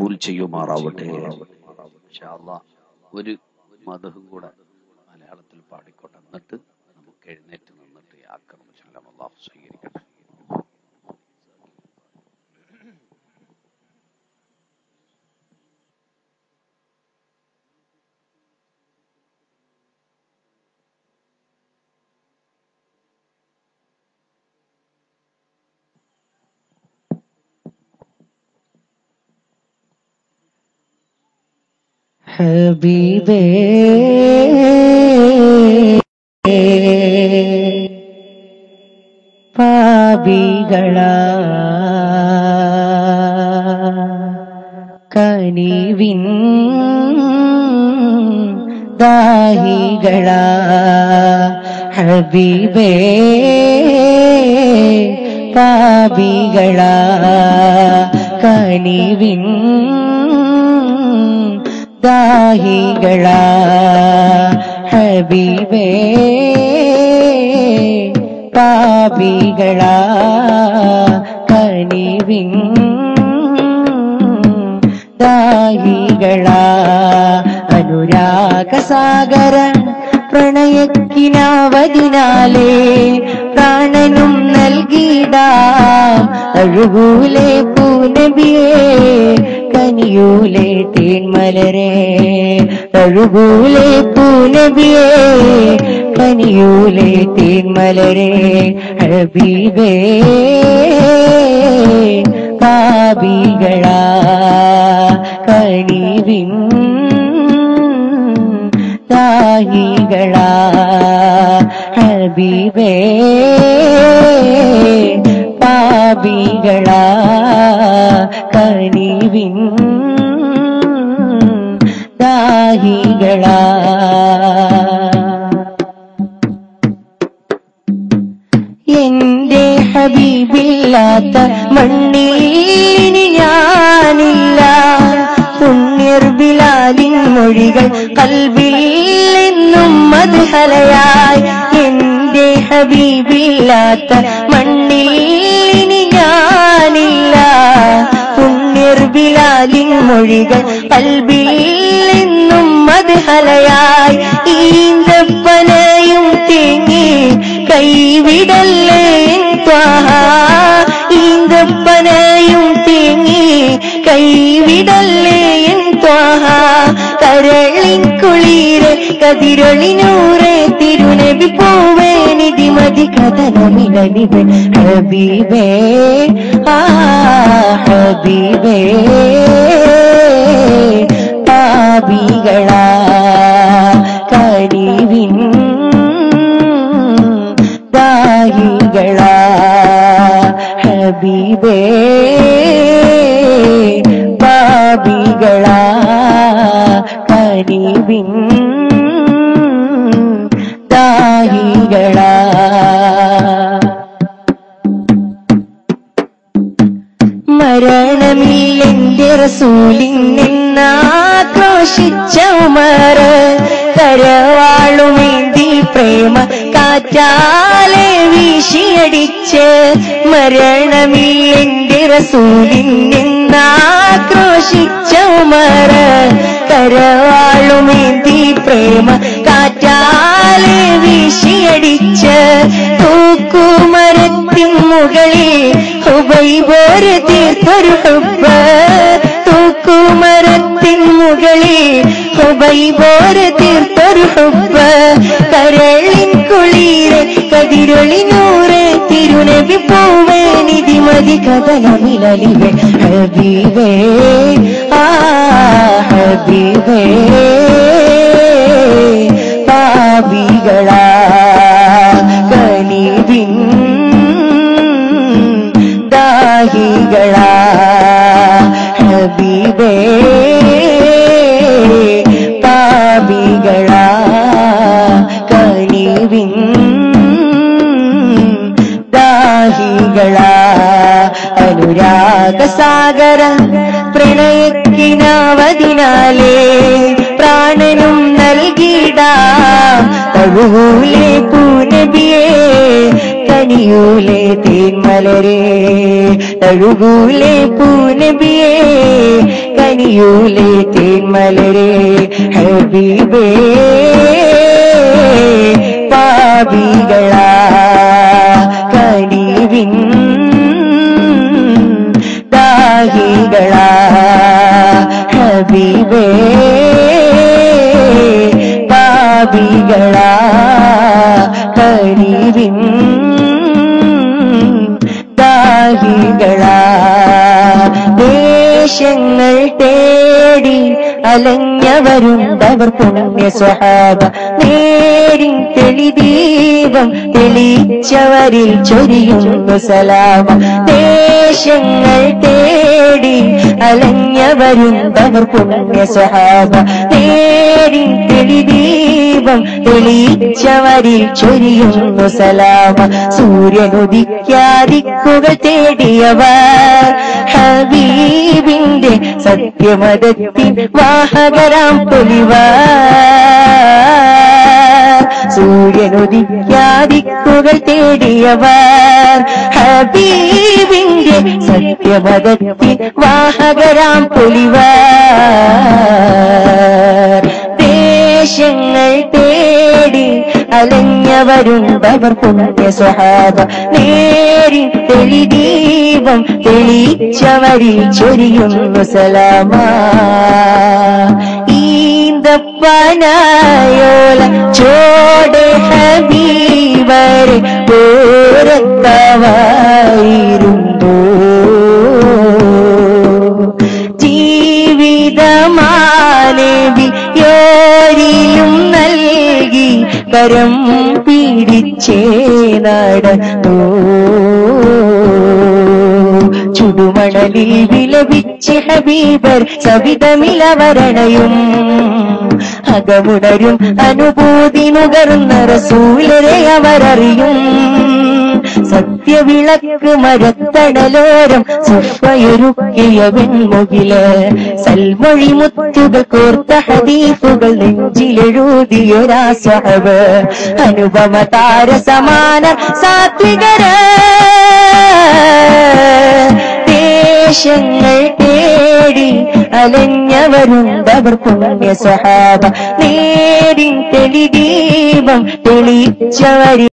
കബൂൽ ചെയ്യുമാറാവട്ടെ ഇൻഷാ അല്ലാ, ഒരു മതവും കൂടെ മലയാളത്തിൽ പാടിക്കോട്ടെ എന്നിട്ട് നമുക്ക് എഴുന്നേറ്റ് നിന്നിട്ട് ഈ ആക്രമണം ചൊല്ലാം അള്ളാഹു സ്വീകരിക്കട്ടെ ഹബീബേ പാപികള കനിവിൻ ദാഹികള ഹബീബേ പാപികള കനിവിൻ ദാഹികള ഹബീബേ പാപികള കനിവിൻ ദാഹികള അനുരാഗസാഗര പ്രണയക്കിനാവതിനാലേ പ്രാണനും നൽകിടാം അഴുകൂലെ പൂനബിയേ കനിയൂലെ തേന്മലരെ അഴുകൂലെ പൂനബിയേ കനിയൂലെ തേന്മലരെ ഹബീബേ പാപികള കനിവിൻ ദാഹികള ഹബീബേ പാപികള കനിവിൻ ദാഹികള എന്റെ ഹബീബില്ലാത്ത മണ്ണിനി ഞാനില്ല പുണ്യർ ബിലാലിൻ മൊഴികൾ കൽവിൽ എന്നും മധുഹലയായി എന്റെ ഹബീബില്ലാത്ത മണ്ണിനി ഞാനില്ല പുണ്യർ ബിലാലിൻ മൊഴികൾ കൽവിൽ എന്നും മധുഹലയായി ഈന്തപ്പനയും തേങ്ങി കൈവിടല്ലേ ത്വാഹ ഈന്തപ്പനയും തേങ്ങി കൈവിടല്ലേ ത്വാഹ കരളിൻ കുളിരെ കതിരൊളിനൂറെ തിരുനബി പോവേ നിധിമതി കഥനമിലനിത് ഹബീബേ ആ ഹബീബേ പാപികളാ കരിവിൻ ദാഹികള ഹബീബേ പാപികള കരിവിൻ ദാഹികള മരണമില്ലെന്റെ റസൂലിൻ നിന്നാക്രോശിച്ച ഉമർ കരവാളുമേന്തി പ്രേമ കാറ്റാലെ വീശിയടിച്ച് മരണമില്ലെന്റെ റസൂലിൻ നിന്നാക്രോശിച്ച ഉമർ കരവാളുമേന്തി പ്രേമ കാറ്റാലെ വീശിയടിച്ച് തൂക്കുമരത്തിൻ മുകളിൽ ഹുബൈബോര് തീർത്തൊരു ഹുബ് തൂക്കുമരത്തിൻ മുകളിൽ ഹുബൈബോര് തീർത്തൊരു ഹുബ് കരളിൻ കുളിരെ കതിരൊളിനൂറെ തിരുനബി പൂവേ നിധിമതി കഥനമിലലിവേ ഹബീബേ ആ ഹബീബേ പാപികളാ കനിവിൻ ദാഹികള ഹബീബേ പാപികള കനിവിൻ ദാഹികള അനുരാഗസാഗര പ്രണയത്തിനാവതിനാലേ പ്രാണനും നൽകിടാം തഴുകൂലെ പൂനബിയേ കനിയൂലെ തേന്മലരെ തഴുകൂലെ പൂനബിയേ കനി കനിയൂലേ തേന്മലരെ ഹബീബേ പാപികളാ കനിവിൻ ദാഹികളാ ഹബീബേ പാപികളാ കനിവിൻ ദാഹികളാ ദേശങ്ങൾ തേടി അലഞ്ഞവരുണ്ടവർ പുണ്യ സ്വഹാബ നേരിൻ തെളിദീപം തെളിച്ചവരിൽ ചൊരിയുന്നു സലാമ ദേശങ്ങൾ തേടി അലഞ്ഞവരുണ്ടവർ പുണ്യ സ്വഹാബ നേരിൻ തെളിദീപം തെളിച്ചവരിൽ ചൊരിയുന്നു സലാമ സൂര്യനുദിക്കാതിക്കുകൾ തേടിയവർ ഹബീബിന്റെ സത്യമതത്തിൻ വാഹകരാം പൊലിവർ സൂര്യനുദിക്കാതിക്കുകൾ തേടിയവർ ഹബീബിന്റെ സത്യമതത്തിൻ വാഹകരാം പൊലിവർ ദേശങ്ങൾ തേടി അലഞ്ഞവരുണ്ടവർ പുണ്യ സ്വഹാബ നേരി തെളിദീപം തെളിച്ചവരിൽ ചൊരിയുന്നു സലാമ ഈന്തപ്പനായോല ചോടെ ഹബീവരെ പോരത്തവായിരുന്നു ജീവിതമാനവി യോരിലും നൽകി കരം പീഡിച്ചേ നടന്നു ചുടുമണലിൽ വിലപിച്ച് ഹബീബർ സവിതമിലവരണയും അകമുണരും അനുഭൂതി നുകർന്ന റസൂലരെ അവരറിയും സത്യവിളക്ക് മരത്തടലോരം സുഫയൊരുക്കിയ വെൺമുകില് സൽമൊഴി മുത്തുകൾ കോർത്ത ഹദീഫുകൾ നെഞ്ചിലെഴുതിയൊരാസഹബ് അനുപമ താര സമാന സാത്വികര ദേശങ്ങൾ തേടി അലഞ്ഞവരുണ്ടവർ പുണ്യ സ്വഹാബ നേരിൻ തെളിദീപം തെളിച്ചവരി